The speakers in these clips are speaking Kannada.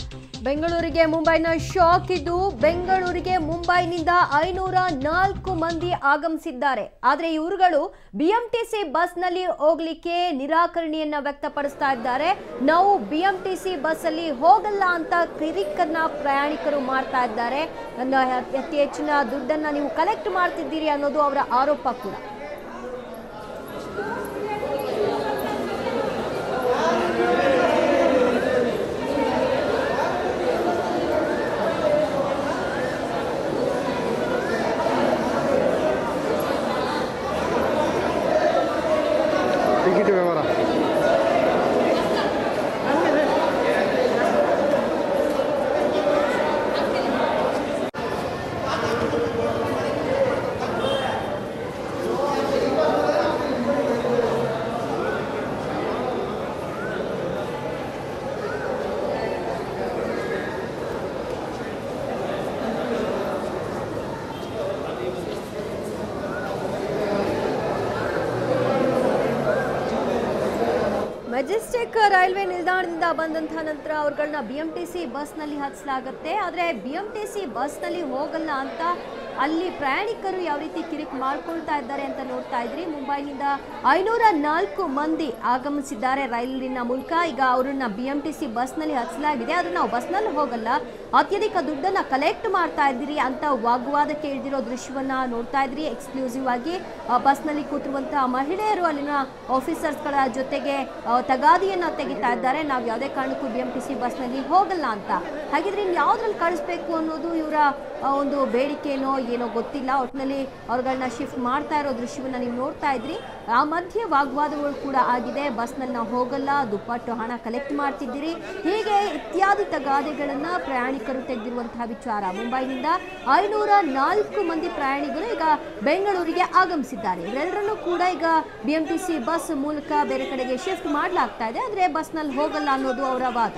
ಬೆಂಗಳೂರಿಗೆ ಮುಂಬೈನ ಶಾಕ್ ಇದ್ದು ಬೆಂಗಳೂರಿಗೆ ಮುಂಬೈನಿಂದ ಐನೂರ ನಾಲ್ಕು ಮಂದಿ ಆಗಮಿಸಿದ್ದಾರೆ ಆದರೆ ಇವರುಗಳು ಬಿಎಂಟಿಸಿ ಬಸ್ನಲ್ಲಿ ಹೋಗ್ಲಿಕ್ಕೆ ನಿರಾಕರಣೆಯನ್ನ ವ್ಯಕ್ತಪಡಿಸ್ತಾ ಇದ್ದಾರೆ ನಾವು ಬಿಎಂಟಿಸಿ ಬಸ್ಸಲ್ಲಿ ಹೋಗಲ್ಲ ಅಂತ ಕಿರಿಕನ್ನ ಪ್ರಯಾಣಿಕರು ಮಾಡ್ತಾ ಇದ್ದಾರೆ ನನ್ನ ಅತಿ ಹೆಚ್ಚಿನ ದುಡ್ಡನ್ನ ನೀವು ಕಲೆಕ್ಟ್ ಮಾಡ್ತಿದ್ದೀರಿ ಅನ್ನೋದು ಅವರ ಆರೋಪ ಕೂಡ ಟಿಕೆಟ್ ವ್ಯವಹಾರ ಮೆಜೆಸ್ಟಿಕ್ ರೈಲ್ವೆ ನಿಲ್ದಾಣದಿಂದ ಬಂದಂತಹ ನಂತರ ಅವ್ರುಗಳನ್ನ ಬಿ ಎಂ ಟಿ ಸಿ ಬಸ್ನಲ್ಲಿ ಹಚ್ಚಲಾಗುತ್ತೆ ಆದರೆ ಬಿ ಎಂ ಟಿ ಸಿ ಬಸ್ನಲ್ಲಿ ಹೋಗಲ್ಲ ಅಂತ ಅಲ್ಲಿ ಪ್ರಯಾಣಿಕರು ಯಾವ ರೀತಿ ಕಿರಿಕ್ ಮಾಡ್ಕೊಳ್ತಾ ಇದ್ದಾರೆ ಅಂತ ನೋಡ್ತಾ ಇದ್ರಿ ಮುಂಬೈನಿಂದ ಐನೂರ ನಾಲ್ಕು ಮಂದಿ ಆಗಮಿಸಿದ್ದಾರೆ ರೈಲಿನ ಮೂಲಕ ಈಗ ಅವರನ್ನ ಬಿ ಎಂ ಟಿ ಸಿ ಬಸ್ನಲ್ಲಿ ಹಚ್ಚಲಾಗಿದೆ ಆದರೆ ನಾವು ಬಸ್ನಲ್ಲಿ ಹೋಗಲ್ಲ ಅತ್ಯಧಿಕ ದುಡ್ಡನ್ನ ಕಲೆಕ್ಟ್ ಮಾಡ್ತಾ ಇದ್ದೀರಿ ಅಂತ ವಾಗ್ವಾದಕ್ಕೆ ಇಳಿದಿರೋ ದೃಶ್ಯವನ್ನ ನೋಡ್ತಾ ಇದ್ರಿ ಎಕ್ಸ್ಕ್ಲೂಸಿವ್ ಆಗಿ ಆ, ಬಸ್ನಲ್ಲಿ ಕೂತಿರುವಂತಹ ಮಹಿಳೆಯರು ಅಲ್ಲಿನ ಆಫೀಸರ್ಸ್ಗಳ ಜೊತೆಗೆ ಆ, ತಗಾದಿಯನ್ನ ತೆಗಿತಾ ಇದ್ದಾರೆ ನಾವು ಯಾವುದೇ ಕಾರಣಕ್ಕೂ ಬಿ ಎಂ ಟಿ ಸಿ ಬಸ್ನಲ್ಲಿ ಹೋಗಲ್ಲ ಅಂತ ಹಾಗಿದ್ರೆ ಇನ್ನು ಯಾವ್ದ್ರಲ್ಲಿ ಕಳಿಸ್ಬೇಕು ಅನ್ನೋದು ಇವರ ಒಂದು ಬೇಡಿಕೆನೋ ಏನೋ ಗೊತ್ತಿಲ್ಲ ಒಟ್ಟಿನಲ್ಲಿ ಅವ್ರುಗಳನ್ನ ಶಿಫ್ಟ್ ಮಾಡ್ತಾ ಇರೋ ದೃಶ್ಯವನ್ನ ನೀವು ನೋಡ್ತಾ ಇದ್ರಿ ಆ ಮಧ್ಯೆ ವಾಗ್ವಾದಗಳು ಕೂಡ ಆಗಿದೆ ಬಸ್ನಲ್ಲಿ ನಾವು ಹೋಗಲ್ಲ ದುಪ್ಪಟ್ಟು ಹಣ ಕಲೆಕ್ಟ್ ಮಾಡ್ತಿದ್ದೀರಿ ಹೀಗೆ ಇತ್ಯಾದಿ ತಗಾದೆಗಳನ್ನ ಪ್ರಯಾಣಿಕರು ತೆಗೆದಿರುವಂತಹ ವಿಚಾರ ಮುಂಬೈನಿಂದ ಐನೂರ ನಾಲ್ಕು ಮಂದಿ ಪ್ರಯಾಣಿಕರು ಈಗ ಬೆಂಗಳೂರಿಗೆ ಆಗಮಿಸಿದ್ದಾರೆ ಇವರೆಲ್ಲರನ್ನೂ ಕೂಡ ಈಗ B M T C bus ಮೂಲಕ ಬೇರೆ ಕಡೆಗೆ ಶಿಫ್ಟ್ ಮಾಡಲಾಗ್ತಾ ಇದೆ ಆದರೆ ಬಸ್ನಲ್ಲಿ ಹೋಗಲ್ಲ ಅನ್ನೋದು ಅವರ ವಾದ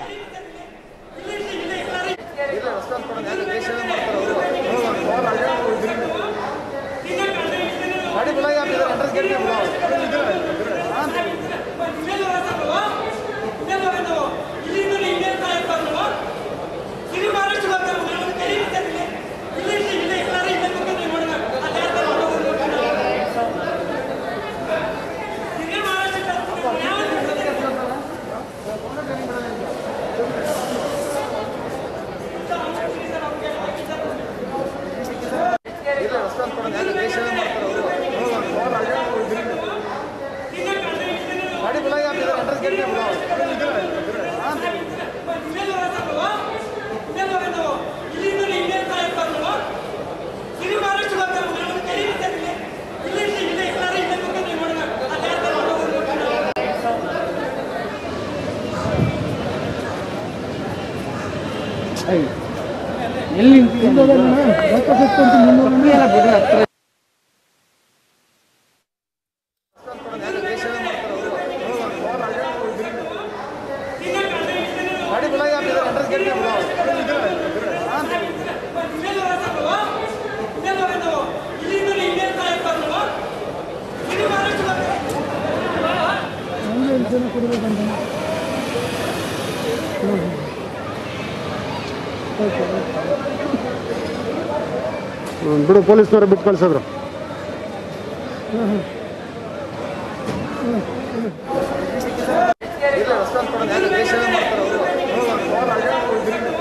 गाड़ी बुलाई आप इधर एंट्रेंस गेट में बुलाओ ಇಲ್ಲ ರೆಸ್ಪಾನ್ಸ್ ಕೊಡೋಣ ಯಾಕೆ ದೇಶವೇ ಮಾಡ್ತಾರೆ ಅವರು गाड़ी बुलाई आप इधर एंट्रेंस गेट में बुलाओ ಎಲ್ಲಿ ಎಲ್ಲ ಬಿಡ್ರಿ ಹತ್ರ ಯಾಕೆ ದೇಶವೇ ಮಾಡ್ತಾರೆ ಅವರು गाड़ी बुलाई आप इधर एंट्रेंस गेट में बुलाओ ಬಿಡು ಪೊಲೀಸ್ನವ್ರು ಬಿಟ್ಟು ಕಳ್ಸಿದ್ರು ಇಲ್ಲ ರೆಸ್ಪಾನ್ಸ್ ಕೊಡೋಣ ಯಾಕೆ ದೇಶವೇ ಮಾಡ್ತಾರೆ ಅವರು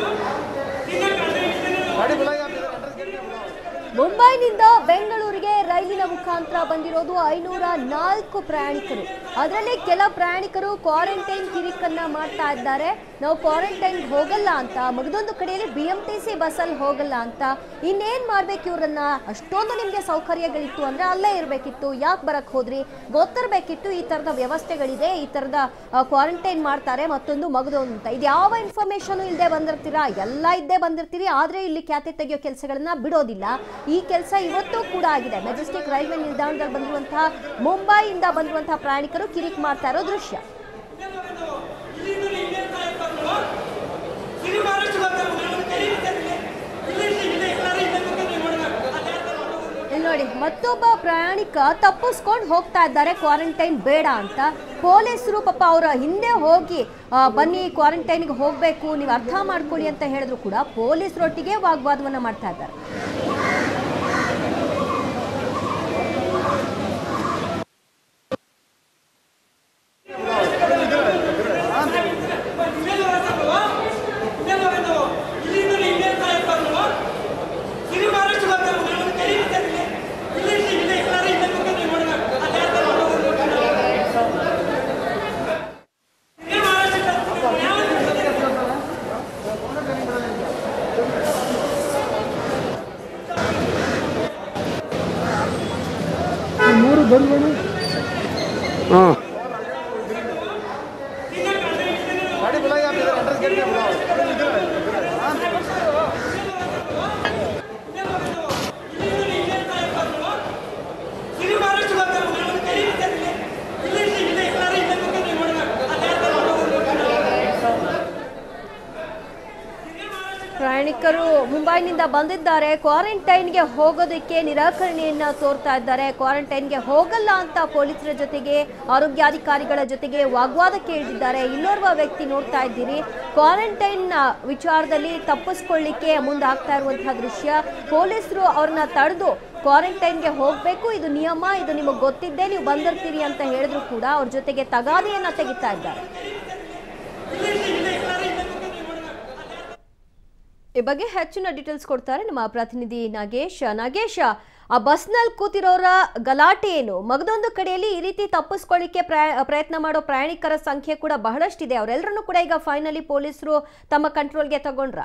ಗಾಡಿ बुलाई आप इधर एंट्रेंस गेट में बुलाओ ಮುಂಬೈನಿಂದ ಬೆಂಗಳೂರಿಗೆ ರೈಲಿನ ಮುಖಾಂತರ ಬಂದಿರೋದು ಐನೂರ ನಾಲ್ಕು ಪ್ರಯಾಣಿಕರು ಅದರಲ್ಲಿ ಕೆಲ ಪ್ರಯಾಣಿಕರು ಕ್ವಾರಂಟೈನ್ ಕಿರಿಕನ್ನ ಮಾಡ್ತಾ ಇದ್ದಾರೆ ನಾವು ಕ್ವಾರಂಟೈನ್ ಹೋಗಲ್ಲ ಅಂತ ಮಗದೊಂದು ಕಡೆಯಲ್ಲಿ ಬಿ ಎಂ ಟಿ ಸಿ ಬಸ್ಸಲ್ಲಿ ಹೋಗಲ್ಲ ಅಂತ ಇನ್ನೇನ್ ಮಾಡ್ಬೇಕು ಇವ್ರನ್ನ ಅಷ್ಟೊಂದು ನಿಮ್ಗೆ ಸೌಕರ್ಯಗಳಿತ್ತು ಅಂದ್ರೆ ಅಲ್ಲೇ ಇರಬೇಕಿತ್ತು ಯಾಕೆ ಬರಕ್ ಹೋದ್ರಿ ಗೊತ್ತಿರಬೇಕಿತ್ತು ಈ ತರದ ವ್ಯವಸ್ಥೆಗಳಿದೆ ಈ ತರದ ಕ್ವಾರಂಟೈನ್ ಮಾಡ್ತಾರೆ ಮತ್ತೊಂದು ಮಗದೊಂದು ಅಂತ ಇದು ಯಾವ ಇನ್ಫಾರ್ಮೇಶನ್ ಇಲ್ಲದೆ ಬಂದಿರ್ತೀರಾ ಎಲ್ಲ ಇದ್ದೇ ಬಂದಿರ್ತೀರಿ ಆದ್ರೆ ಇಲ್ಲಿ ಖ್ಯಾತೆ ತೆಗೆಯೋ ಕೆಲಸಗಳನ್ನ ಬಿಡೋದಿಲ್ಲ ಈ ಕೆಲಸ ಇವತ್ತು ಕೂಡ ಆಗಿದೆ ಮೆಜೆಸ್ಟಿಕ್ ರೈಲ್ವೆ ನಿಲ್ದಾಣದಲ್ಲಿ ಬಂದಿರುವಂತಹ ಮುಂಬೈಯಿಂದ ಬಂದಿರುವಂತಹ ಪ್ರಯಾಣಿಕರು ಕಿರಿಕ್ ಮಾಡ್ತಾ ಇರೋ ದೃಶ್ಯ ಇಲ್ಲಿ ನೋಡಿ ಮತ್ತೊಬ್ಬ ಪ್ರಯಾಣಿಕ ತಪ್ಪಿಸ್ಕೊಂಡು ಹೋಗ್ತಾ ಇದ್ದಾರೆ ಕ್ವಾರಂಟೈನ್ ಬೇಡ ಅಂತ ಪೊಲೀಸರು ಪಾಪ ಅವರ ಹಿಂದೆ ಹೋಗಿ ಆ, ಬನ್ನಿ ಕ್ವಾರಂಟೈನ್ಗೆ ಹೋಗಬೇಕು ನೀವು ಅರ್ಥ ಮಾಡ್ಕೊಳ್ಳಿ ಅಂತ ಹೇಳಿದ್ರು ಕೂಡ ಪೊಲೀಸರೊಟ್ಟಿಗೆ ವಾಗ್ವಾದವನ್ನ ಮಾಡ್ತಾ ಇದ್ದಾರೆ ಮೂರು ಬಂದ್ಬೇಡ ಹಾಂ गाड़ी बुलाई आप इधर एंट्रेंस गेट पे बुलाओ इधर इधर हाँ ಪ್ರಯಾಣಿಕರು ಮುಂಬೈನಿಂದ ಬಂದಿದ್ದಾರೆ ಕ್ವಾರಂಟೈನ್ಗೆ ಹೋಗೋದಕ್ಕೆ ನಿರಾಕರಣೆಯನ್ನ ತೋರ್ತಾ ಇದ್ದಾರೆ ಕ್ವಾರಂಟೈನ್ಗೆ ಹೋಗಲ್ಲ ಅಂತ ಪೊಲೀಸರ ಜೊತೆಗೆ ಆರೋಗ್ಯಾಧಿಕಾರಿಗಳ ಜೊತೆಗೆ ವಾಗ್ವಾದಕ್ಕೆ ಇಳಿದಿದ್ದಾರೆ ಇನ್ನೋರ್ವ ವ್ಯಕ್ತಿ ನೋಡ್ತಾ ಇದ್ದೀರಿ ಕ್ವಾರಂಟೈನ್ ವಿಚಾರದಲ್ಲಿ ತಪ್ಪಿಸ್ಕೊಳ್ಳಿಕ್ಕೆ ಮುಂದಾಗ್ತಾ ಇರುವಂತಹ ದೃಶ್ಯ ಪೊಲೀಸರು ಅವ್ರನ್ನ ತಡೆದು ಕ್ವಾರಂಟೈನ್ಗೆ ಹೋಗಬೇಕು ಇದು ನಿಯಮ ಇದು ನಿಮಗೆ ಗೊತ್ತಿದ್ದೇ ನೀವು ಬಂದಿರ್ತೀರಿ ಅಂತ ಹೇಳಿದ್ರು ಕೂಡ ಅವ್ರ ಜೊತೆಗೆ ತಗಾದೆಯನ್ನ ತೆಗಿತಾ ಇದ್ದಾರೆ ಈ ಬಗ್ಗೆ ಹೆಚ್ಚಿನ ಡೀಟೇಲ್ಸ್ ಕೊಡ್ತಾರೆ ನಮ್ಮ ಪ್ರತಿನಿಧಿ ನಾಗೇಶ್ ನಾಗೇಶ್ ಆ ಬಸ್ನಲ್ಲಿ ಕೂತಿರೋರ ಗಲಾಟೆ ಏನು ಮಗದೊಂದು ಕಡೆಯಲ್ಲಿ ಈ ರೀತಿ ತಪ್ಪಿಸ್ಕೊಳ್ಳಿಕ್ಕೆ ಪ್ರಯ- ಪ್ರಯತ್ನ ಮಾಡೋ ಪ್ರಯಾಣಿಕರ ಸಂಖ್ಯೆ ಕೂಡ ಬಹಳಷ್ಟಿದೆ ಅವರೆಲ್ಲರನ್ನು ಕೂಡ ಈಗ ಫೈನಲಿ ಪೊಲೀಸರು ತಮ್ಮ ಕಂಟ್ರೋಲ್ಗೆ ತಗೊಂಡ್ರ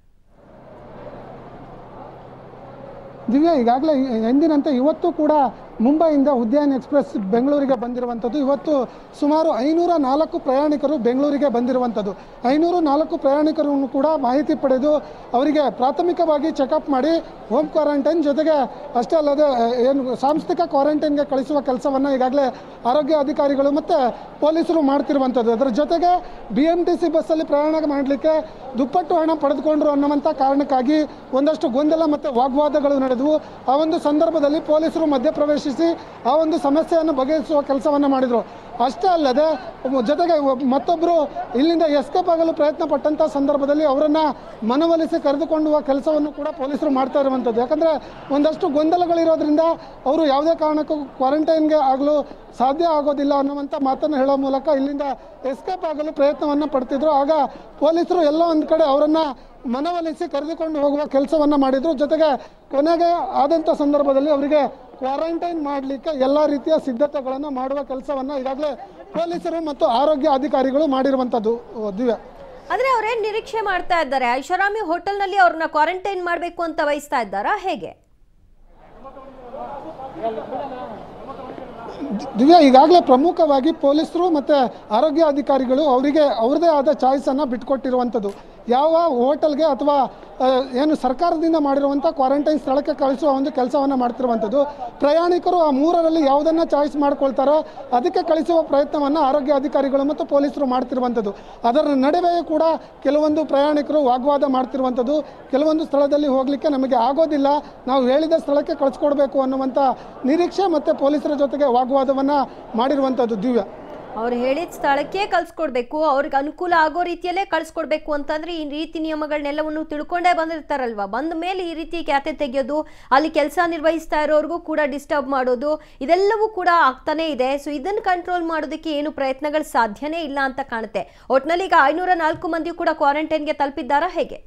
ದಿವ್ಯಾ ಈಗಾಗಲೇ ಎಂದಿನಂತೆ ಇವತ್ತು ಕೂಡ ಮುಂಬೈಯಿಂದ ಉದ್ಯಾನ್ ಎಕ್ಸ್ಪ್ರೆಸ್ ಬೆಂಗಳೂರಿಗೆ ಬಂದಿರುವಂಥದ್ದು ಇವತ್ತು ಸುಮಾರು ಐನೂರ ನಾಲ್ಕು ಪ್ರಯಾಣಿಕರು ಬೆಂಗಳೂರಿಗೆ ಬಂದಿರುವಂಥದ್ದು ಐನೂರು ನಾಲ್ಕು ಪ್ರಯಾಣಿಕರನ್ನು ಕೂಡ ಮಾಹಿತಿ ಪಡೆದು ಅವರಿಗೆ ಪ್ರಾಥಮಿಕವಾಗಿ ಚೆಕಪ್ ಮಾಡಿ ಹೋಮ್ ಕ್ವಾರಂಟೈನ್ ಜೊತೆಗೆ ಅಷ್ಟೇ ಅಲ್ಲದೆ ಅಹ್, ಏನು ಸಾಂಸ್ಥಿಕ ಕ್ವಾರಂಟೈನ್ಗೆ ಕಳಿಸುವ ಕೆಲಸವನ್ನು ಈಗಾಗಲೇ ಆರೋಗ್ಯ ಅಧಿಕಾರಿಗಳು ಮತ್ತು ಪೊಲೀಸರು ಮಾಡ್ತಿರುವಂಥದ್ದು ಅದರ ಜೊತೆಗೆ ಬಿ ಎಮ್ ಟಿ ಸಿ ಬಸ್ಸಲ್ಲಿ ಪ್ರಯಾಣ ಮಾಡಲಿಕ್ಕೆ ದುಪ್ಪಟ್ಟು ಹಣ ಪಡೆದುಕೊಂಡ್ರು ಅನ್ನುವಂಥ ಕಾರಣಕ್ಕಾಗಿ ಒಂದಷ್ಟು ಗೊಂದಲ ಮತ್ತು ವಾಗ್ವಾದಗಳು ನಡೆದವು ಆ ಒಂದು ಸಂದರ್ಭದಲ್ಲಿ ಪೊಲೀಸರು ಮಧ್ಯಪ್ರವೇಶಿಸಿ ಆ ಒಂದು ಸಮಸ್ಯೆಯನ್ನು ಬಗೆಹರಿಸುವ ಕೆಲಸವನ್ನು ಮಾಡಿದರು ಅಷ್ಟೇ ಅಲ್ಲದೆ ಒಬ್ಬ- ಜೊತೆಗೆ ಒಬ್ಬ- ಮತ್ತೊಬ್ಬರು ಇಲ್ಲಿಂದ ಎಸ್ಕೇಪ್ ಆಗಲು ಪ್ರಯತ್ನ ಪಟ್ಟಂಥ ಸಂದರ್ಭದಲ್ಲಿ ಅವರನ್ನು ಮನವೊಲಿಸಿ ಕರೆದುಕೊಂಡು ಹೋಗುವ ಕೆಲಸವನ್ನು ಕೂಡ ಪೊಲೀಸರು ಮಾಡ್ತಾ ಇರುವಂಥದ್ದು ಯಾಕಂದರೆ ಒಂದಷ್ಟು ಗೊಂದಲಗಳಿರೋದ್ರಿಂದ ಅವರು ಯಾವುದೇ ಕಾರಣಕ್ಕೂ ಕ್ವಾರಂಟೈನ್ಗೆ ಆಗಲು ಸಾಧ್ಯ ಆಗೋದಿಲ್ಲ ಅನ್ನುವಂಥ ಮಾತನ್ನು ಹೇಳೋ ಮೂಲಕ ಇಲ್ಲಿಂದ ಎಸ್ಕೇಪ್ ಆಗಲು ಪ್ರಯತ್ನವನ್ನು ಪಡ್ತಿದ್ರು ಆಗ ಪೊಲೀಸರು ಎಲ್ಲೋ ಒಂದು ಕಡೆ ಅವರನ್ನು ಮನವೊಲಿಸಿ ಕರೆದುಕೊಂಡು ಹೋಗುವ ಕೆಲಸವನ್ನು ಮಾಡಿದರು ಜೊತೆಗೆ ಕೊನೆಗೆ ಆದಂಥ ಸಂದರ್ಭದಲ್ಲಿ ಅವರಿಗೆ ಕ್ವಾರಂಟೈನ್ ಮಾಡಲಿಕ್ಕೆ ಎಲ್ಲ ರೀತಿಯ ಸಿದ್ಧತೆಗಳನ್ನು ಮಾಡುವ ಕೆಲಸವನ್ನು ಈಗಾಗಲೇ ಪೊಲೀಸರು ಮತ್ತು ಆರೋಗ್ಯ ಅಧಿಕಾರಿಗಳು ಮಾಡಿರುವಂಥದ್ದು ಅಹ್, ದಿವ್ಯಾ ಅಂದ್ರೆ ಅವ್ರೇನ್ ನಿರೀಕ್ಷೆ ಮಾಡ್ತಾ ಇದ್ದಾರೆ ಐಷಾರಾಮಿ ಹೋಟೆಲ್ನಲ್ಲಿ ಅವ್ರನ್ನ ಕ್ವಾರಂಟೈನ್ ಮಾಡಬೇಕು ಅಂತ ವಹಿಸ್ತಾ ಇದ್ದಾರಾ ಹೇಗೆ ದಿವ್ಯಾ ಈಗಾಗಲೇ ಪ್ರಮುಖವಾಗಿ ಪೊಲೀಸರು ಮತ್ತು ಆರೋಗ್ಯ ಅಧಿಕಾರಿಗಳು ಅವರಿಗೆ ಅವ್ರದ್ದೇ ಆದ ಚಾಯ್ಸನ್ನು ಬಿಟ್ಕೊಟ್ಟಿರುವಂಥದ್ದು ಯಾವ ಹೋಟೆಲ್ಗೆ ಅಥವಾ ಆ, ಏನು ಸರ್ಕಾರದಿಂದ ಮಾಡಿರುವಂಥ ಕ್ವಾರಂಟೈನ್ ಸ್ಥಳಕ್ಕೆ ಕಳಿಸುವ ಒಂದು ಕೆಲಸವನ್ನು ಮಾಡ್ತಿರುವಂಥದ್ದು ಪ್ರಯಾಣಿಕರು ಆ ಮೂರರಲ್ಲಿ ಯಾವುದನ್ನು ಚಾಯ್ಸ್ ಮಾಡ್ಕೊಳ್ತಾರೋ ಅದಕ್ಕೆ ಕಳಿಸುವ ಪ್ರಯತ್ನವನ್ನು ಆರೋಗ್ಯ ಅಧಿಕಾರಿಗಳು ಮತ್ತು ಪೊಲೀಸರು ಮಾಡ್ತಿರುವಂಥದ್ದು ಅದರ ನಡುವೆಯೂ ಕೂಡ ಕೆಲವೊಂದು ಪ್ರಯಾಣಿಕರು ವಾಗ್ವಾದ ಮಾಡ್ತಿರುವಂಥದ್ದು ಕೆಲವೊಂದು ಸ್ಥಳದಲ್ಲಿ ಹೋಗಲಿಕ್ಕೆ ನಮಗೆ ಆಗೋದಿಲ್ಲ ನಾವು ಹೇಳಿದ ಸ್ಥಳಕ್ಕೆ ಕಳಿಸ್ಕೊಡ್ಬೇಕು ಅನ್ನುವಂಥ ನಿರೀಕ್ಷೆ ಮತ್ತು ಪೊಲೀಸರ ಜೊತೆಗೆ ವಾಗ್ವಾದವನ್ನು ಮಾಡಿರುವಂಥದ್ದು ದಿವ್ಯ ಅವ್ರು ಹೇಳಿದ ಸ್ಥಳಕ್ಕೆ ಕಳ್ಸ್ಕೊಡ್ಬೇಕು ಅವ್ರಿಗೆ ಅನುಕೂಲ ಆಗೋ ರೀತಿಯಲ್ಲೇ ಕಳ್ಸ್ಕೊಡ್ಬೇಕು ಅಂತಂದ್ರೆ ಈ ರೀತಿ ನಿಯಮಗಳನ್ನೆಲ್ಲವನ್ನು ತಿಳ್ಕೊಂಡೇ ಬಂದಿರ್ತಾರಲ್ವಾ ಬಂದ ಮೇಲೆ ಈ ರೀತಿ ಖ್ಯಾತೆ ತೆಗೆಯೋದು ಅಲ್ಲಿ ಕೆಲಸ ನಿರ್ವಹಿಸ್ತಾ ಇರೋರ್ಗೂ ಕೂಡ ಡಿಸ್ಟರ್ಬ್ ಮಾಡೋದು ಇದೆಲ್ಲವೂ ಕೂಡ ಆಗ್ತಾನೆ ಇದೆ ಸೊ ಇದನ್ನು ಕಂಟ್ರೋಲ್ ಮಾಡೋದಕ್ಕೆ ಏನು ಪ್ರಯತ್ನಗಳು ಸಾಧ್ಯನೇ ಇಲ್ಲ ಅಂತ ಕಾಣುತ್ತೆ ಒಟ್ನಲ್ಲಿ ಈಗ ಐನೂರ ನಾಲ್ಕು ಮಂದಿ ಕೂಡ ಕ್ವಾರಂಟೈನ್ಗೆ ತಲುಪಿದ್ದಾರಾ ಹೇಗೆ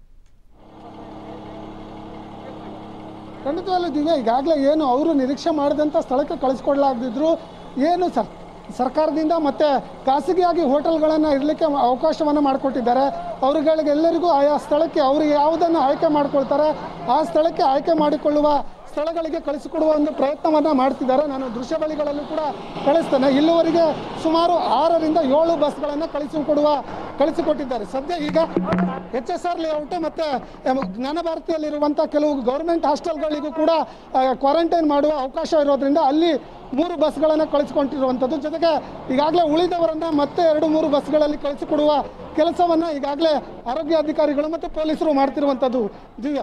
ಖಂಡಿತವಾಗ್ಲೂ ದಿವ್ಯ ಈಗಾಗಲೇ ಏನು ಅವರು ನಿರೀಕ್ಷೆ ಮಾಡಿದಂಥ ಸ್ಥಳಕ್ಕೆ ಕಳಿಸ್ಕೊಡ್ಲಾಗದಿದ್ರು ಏನು ಸರ್ ಸರ್ಕಾರದಿಂದ ಮತ್ತು ಖಾಸಗಿಯಾಗಿ ಹೋಟೆಲ್ಗಳನ್ನು ಇರಲಿಕ್ಕೆ ಅವಕಾಶವನ್ನು ಮಾಡಿಕೊಟ್ಟಿದ್ದಾರೆ ಅವರುಗಳಿಗೆ ಎಲ್ಲರಿಗೂ ಆಯಾ ಸ್ಥಳಕ್ಕೆ ಅವರು ಯಾವುದನ್ನು ಆಯ್ಕೆ ಮಾಡ್ಕೊಳ್ತಾರೆ ಆ ಸ್ಥಳಕ್ಕೆ ಆಯ್ಕೆ ಮಾಡಿಕೊಳ್ಳುವ ಸ್ಥಳಗಳಿಗೆ ಕಳಿಸಿಕೊಡುವ ಒಂದು ಪ್ರಯತ್ನವನ್ನು ಮಾಡ್ತಿದ್ದಾರೆ ನಾನು ದೃಶ್ಯಾವಳಿಗಳಲ್ಲೂ ಕೂಡ ಕಳಿಸ್ತೇನೆ ಇಲ್ಲಿವರೆಗೆ ಸುಮಾರು ಆರರಿಂದ ಏಳು ಬಸ್ಗಳನ್ನು ಕಳಿಸಿಕೊಡುವ ಕಳಿಸಿಕೊಟ್ಟಿದ್ದಾರೆ ಸದ್ಯ ಈಗ ಎಚ್ ಎಸ್ ಆರ್ ಲೇಔಟ್ ಮತ್ತು ಜ್ಞಾನ ಭಾರತಿಯಲ್ಲಿರುವಂಥ ಕೆಲವು ಗೌರ್ಮೆಂಟ್ ಹಾಸ್ಟೆಲ್ಗಳಿಗೂ ಕೂಡ ಕ್ವಾರಂಟೈನ್ ಮಾಡುವ ಅವಕಾಶ ಇರೋದ್ರಿಂದ ಅಲ್ಲಿ ಮೂರು ಬಸ್ಗಳನ್ನು ಕಳಿಸಿಕೊಂಡಿರುವಂಥದ್ದು ಜೊತೆಗೆ ಈಗಾಗಲೇ ಉಳಿದವರನ್ನು ಮತ್ತೆ ಎರಡು ಮೂರು ಬಸ್ಗಳಲ್ಲಿ ಕಳಿಸಿಕೊಡುವ ಕೆಲಸವನ್ನು ಈಗಾಗಲೇ ಆರೋಗ್ಯ ಅಧಿಕಾರಿಗಳು ಮತ್ತು ಪೊಲೀಸರು ಮಾಡ್ತಿರುವಂಥದ್ದು ದಿವ್ಯಾ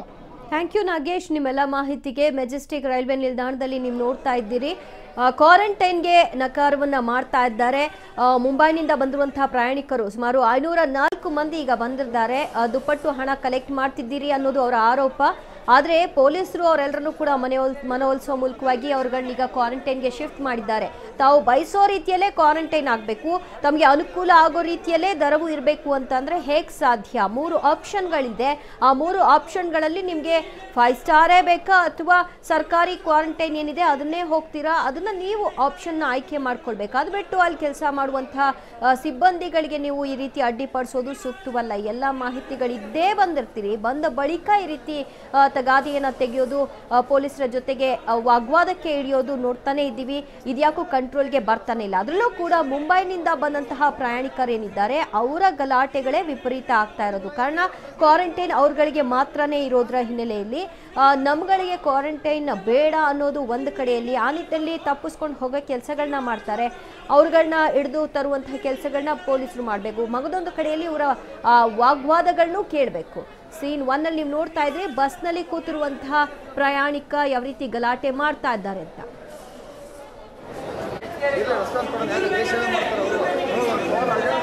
ಥ್ಯಾಂಕ್ ಯು ನಾಗೇಶ್ ನಿಮ್ಮೆಲ್ಲ ಮಾಹಿತಿಗೆ ಮೆಜೆಸ್ಟಿಕ್ ರೈಲ್ವೆ ನಿಲ್ದಾಣದಲ್ಲಿ ನೀವು ನೋಡ್ತಾ ಇದ್ದೀರಿ ಕ್ವಾರಂಟೈನ್ಗೆ ನಕಾರವನ್ನ ಮಾಡ್ತಾ ಇದ್ದಾರೆ ಆ, ಮುಂಬೈನಿಂದ ಬಂದಿರುವಂತಹ ಪ್ರಯಾಣಿಕರು ಸುಮಾರು ಐನೂರ ನಾಲ್ಕು ಮಂದಿ ಈಗ ಬಂದಿದ್ದಾರೆ ಆ, ದುಪ್ಪಟ್ಟು ಹಣ ಕಲೆಕ್ಟ್ ಮಾಡ್ತಿದ್ದೀರಿ ಅನ್ನೋದು ಅವರ ಆರೋಪ ಆದರೆ ಪೊಲೀಸರು ಅವರೆಲ್ಲರನ್ನೂ ಕೂಡ ಮನೆಯೊಲ್ ಮನವೊಲಿಸುವ ಮೂಲಕವಾಗಿ ಅವ್ರುಗಳನ್ನೀಗ ಕ್ವಾರಂಟೈನ್ಗೆ ಶಿಫ್ಟ್ ಮಾಡಿದ್ದಾರೆ ತಾವು ಬಯಸೋ ರೀತಿಯಲ್ಲೇ ಕ್ವಾರಂಟೈನ್ ಆಗಬೇಕು ತಮಗೆ ಅನುಕೂಲ ಆಗೋ ರೀತಿಯಲ್ಲೇ ದರವು ಇರಬೇಕು ಅಂತಂದ್ರೆ ಹೇಗೆ ಸಾಧ್ಯ ಮೂರು ಆಪ್ಷನ್ಗಳಿದೆ ಆ ಮೂರು ಆಪ್ಷನ್ಗಳಲ್ಲಿ ನಿಮಗೆ ಫೈವ್ ಸ್ಟಾರೇ ಬೇಕಾ ಅಥವಾ ಸರ್ಕಾರಿ ಕ್ವಾರಂಟೈನ್ ಏನಿದೆ ಅದನ್ನೇ ಹೋಗ್ತೀರಾ ಅದನ್ನ ನೀವು ಆಪ್ಷನ್ನ ಆಯ್ಕೆ ಮಾಡ್ಕೊಳ್ಬೇಕು ಅದು ಬಿಟ್ಟು ಅಲ್ಲಿ ಕೆಲಸ ಮಾಡುವಂತಹ ಆ, ಸಿಬ್ಬಂದಿಗಳಿಗೆ ನೀವು ಈ ರೀತಿ ಅಡ್ಡಿಪಡಿಸೋದು ಸೂಕ್ತವಲ್ಲ ಎಲ್ಲ ಮಾಹಿತಿಗಳಿದ್ದೇ ಬಂದಿರ್ತೀರಿ ಬಂದ ಬಳಿಕ ಈ ರೀತಿ ಆ, ತಗಾದೆಯನ್ನ ತೆಗೆಯೋದು ಆ, ಪೊಲೀಸರ ಜೊತೆಗೆ ಆ, ವಾಗ್ವಾದಕ್ಕೆ ಇಳಿಯೋದು ನೋಡ್ತಾನೆ ಇದ್ದೀವಿ ಇದ್ಯಾಕೂ ಕಂಟ್ರೋಲ್ಗೆ ಬರ್ತಾನೆ ಇಲ್ಲ ಅದರಲ್ಲೂ ಕೂಡ ಮುಂಬೈನಿಂದ ಬಂದಂತಹ ಪ್ರಯಾಣಿಕರೇನಿದ್ದಾರೆ ಅವರ ಗಲಾಟೆಗಳೇ ವಿಪರೀತ ಆಗ್ತಾ ಇರೋದು ಕಾರಣ ಕ್ವಾರಂಟೈನ್ ಅವ್ರಗಳಿಗೆ ಮಾತ್ರನೇ ಇರೋದ್ರ ಹಿನ್ನೆಲೆಯಲ್ಲಿ ಆ, ನಮ್ಗಳಿಗೆ ಕ್ವಾರಂಟೈನ್ ಬೇಡ ಅನ್ನೋದು ಒಂದು ಕಡೆಯಲ್ಲಿ ಆ ನಿಟ್ಟಿನಲ್ಲಿ ತಪ್ಪಿಸ್ಕೊಂಡು ಹೋಗೋ ಕೆಲಸಗಳನ್ನ ಮಾಡ್ತಾರೆ ಅವ್ರುಗಳನ್ನ ಹಿಡಿದು ತರುವಂತಹ ಕೆಲಸಗಳನ್ನ ಪೊಲೀಸರು ಮಾಡಬೇಕು ಮಗದೊಂದು ಕಡೆಯಲ್ಲಿ ಇವರ ವಾಗ್ವಾದಗಳನ್ನೂ ಕೇಳಬೇಕು ಸೀನ್ ಒನ್ನಲ್ಲಿ ನೀವು ನೋಡ್ತಾ ಇದ್ರಿ ಬಸ್ನಲ್ಲಿ ಕೂತಿರುವಂತಹ ಪ್ರಯಾಣಿಕ ಯಾವ ರೀತಿ ಗಲಾಟೆ ಮಾಡ್ತಾ ಇದ್ದಾರೆ ಅಂತ ರೆಸ್ಪಾನ್ಸ್ ಕೊಡೋದು ಯಾರು ದೇಶ ಮಾಡ್ತಾರೆ ಅವರು